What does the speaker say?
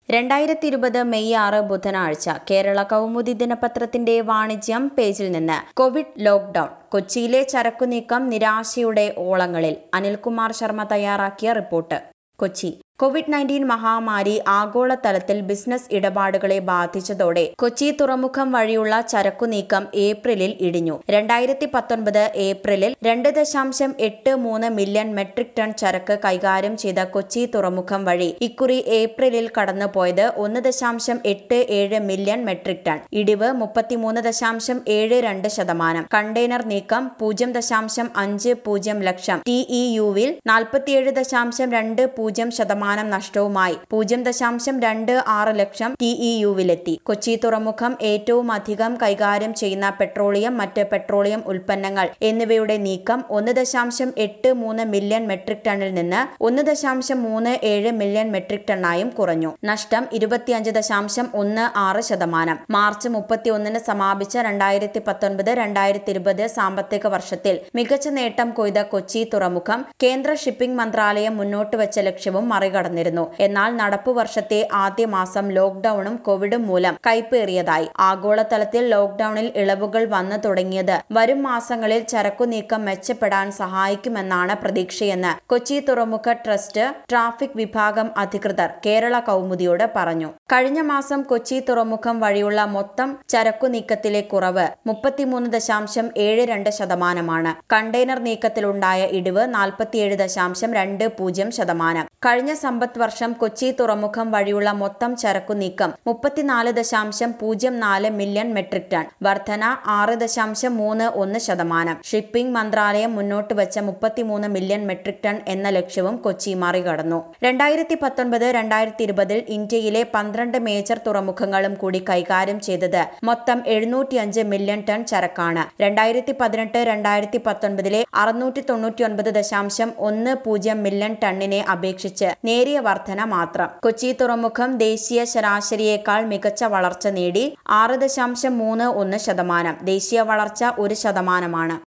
രണ്ടായിരത്തി ഇരുപത് മെയ് ആറ് ബുധനാഴ്ച കേരള കൗമുദി ദിനപത്രത്തിന്റെ വാണിജ്യം പേജിൽ നിന്ന് കോവിഡ് ലോക്ഡൌൺ കൊച്ചിയിലെ ചരക്കുനീക്കം നിരാശയുടെ ഓളങ്ങളിൽ അനിൽകുമാർ ശർമ്മ തയ്യാറാക്കിയ റിപ്പോർട്ട് കൊച്ചി കോവിഡ് നയൻറ്റീൻ മഹാമാരി ആഗോളതലത്തിൽ ബിസിനസ് ഇടപാടുകളെ ബാധിച്ചതോടെ കൊച്ചി തുറമുഖം വഴിയുള്ള ചരക്കുനീക്കം ഏപ്രിലിൽ ഇടിഞ്ഞു രണ്ടായിരത്തി പത്തൊൻപത് ഏപ്രിലിൽ രണ്ട് ദശാംശം എട്ട് മൂന്ന് മില്യൺ മെട്രിക് ടൺ ചരക്ക് കൈകാര്യം ചെയ്ത കൊച്ചി തുറമുഖം വഴി ഇക്കുറി ഏപ്രിലിൽ കടന്നുപോയത് ഒന്ന് ദശാംശം എട്ട് ഏഴ് മില്യൺ മെട്രിക് ടൺ ഇടിവ് മുപ്പത്തിമൂന്ന് ദശാംശം ഏഴ് രണ്ട് ശതമാനം കണ്ടെയ്നർ നീക്കം പൂജ്യം ദശാംശം അഞ്ച് പൂജ്യം ലക്ഷം ടി ഇ യുവിൽ നാൽപ്പത്തിയേഴ് ദശാംശം രണ്ട് പൂജ്യം ശതമാനം നഷ്ടവുമായി പൂജ്യം ദശാംശം രണ്ട് ആറ് ലക്ഷം ടി ഇ യുവിലെത്തി കൊച്ചി തുറമുഖം ഏറ്റവും അധികം കൈകാര്യം ചെയ്യുന്ന പെട്രോളിയം മറ്റ് പെട്രോളിയം ഉൽപ്പന്നങ്ങൾ എന്നിവയുടെ നീക്കം ഒന്ന് ദശാംശം എട്ട് മൂന്ന് മില്യൺ മെട്രിക് ടണ്ണിൽ നിന്ന് ഒന്ന് ദശാംശം മൂന്ന് ഏഴ് മില്യൺ മെട്രിക് ടണ്ണായും കുറഞ്ഞു നഷ്ടം ഇരുപത്തിയഞ്ച് ദശാംശം ഒന്ന് ആറ് ശതമാനം മാർച്ച് മുപ്പത്തിയൊന്നിന് സമാപിച്ച രണ്ടായിരത്തി പത്തൊൻപത് രണ്ടായിരത്തി ഇരുപത് സാമ്പത്തിക വർഷത്തിൽ മികച്ച നേട്ടം കൊയ്ത കൊച്ചി തുറമുഖം കേന്ദ്ര ഷിപ്പിംഗ് മന്ത്രാലയം മുന്നോട്ട് വെച്ച ലക്ഷ്യവും മറികടന്നിരുന്നു എന്നാൽ നടപ്പു വർഷത്തെ ആദ്യ മാസം ലോക്ഡൌണും കോവിഡും മൂലം കൈപ്പേറിയതായി ആഗോളതലത്തിൽ ലോക്ഡൌണിൽ ഇളവുകൾ വന്നു തുടങ്ങിയത് വരും മാസങ്ങളിൽ ചരക്കു നീക്കം മെച്ചപ്പെടാൻ സഹായിക്കുമെന്നാണ് പ്രതീക്ഷയെന്ന് കൊച്ചി തുറമുഖ ട്രസ്റ്റ് ട്രാഫിക് വിഭാഗം അധികൃതർ കേരള കൗമുദിയോട് പറഞ്ഞു കഴിഞ്ഞ മാസം കൊച്ചി തുറമുഖം വഴിയുള്ള മൊത്തം ചരക്കു നീക്കത്തിലെ കുറവ് മുപ്പത്തിമൂന്ന് ദശാംശം ഏഴ് രണ്ട് ശതമാനമാണ് കണ്ടെയ്നർ നീക്കത്തിലുണ്ടായ ഇടിവ് നാൽപ്പത്തിയേഴ് ദശാംശം രണ്ട് പൂജ്യം ശതമാനം കഴിഞ്ഞ സമ്പദ് വർഷം കൊച്ചി തുറമുഖം വഴിയുള്ള മൊത്തം ചരക്കു നീക്കം മുപ്പത്തിനാല് ദശാംശം പൂജ്യം നാല് മില്യൺ മെട്രിക് ടൺ വർധന ആറ് ദശാംശം മൂന്ന് ഒന്ന് ശതമാനം ഷിപ്പിംഗ് മന്ത്രാലയം മുന്നോട്ട് വെച്ച മുപ്പത്തിമൂന്ന് മില്യൺ മെട്രിക് ടൺ എന്ന ലക്ഷ്യവും കൊച്ചി മറികടന്നു രണ്ടായിരത്തി പത്തൊൻപത് രണ്ടായിരത്തി ഇരുപതിൽ ഇന്ത്യയിലെ പന്ത്രണ്ട് മേജർ തുറമുഖങ്ങളും കൂടി കൈകാര്യം ചെയ്തത് മൊത്തം എഴുന്നൂറ്റിയഞ്ച് മില്യൺ ടൺ ചരക്കാണ് രണ്ടായിരത്തി പതിനെട്ട് രണ്ടായിരത്തി പത്തൊൻപതിലെ അറുന്നൂറ്റി തൊണ്ണൂറ്റി ഒൻപത് ദശാംശം ഒന്ന് പൂജ്യം മില്യൺ ടണ്ണിനെ അപേക്ഷിച്ച് നേരിയ വർധന മാത്രം കൊച്ചി തുറമുഖം ദേശീയ ശരാശരിയേക്കാൾ മികച്ച വളർച്ച നേടി ആറ് ദശാംശം മൂന്ന് ഒന്ന് ശതമാനം ദേശീയ വളർച്ച ഒരു ശതമാനമാണ്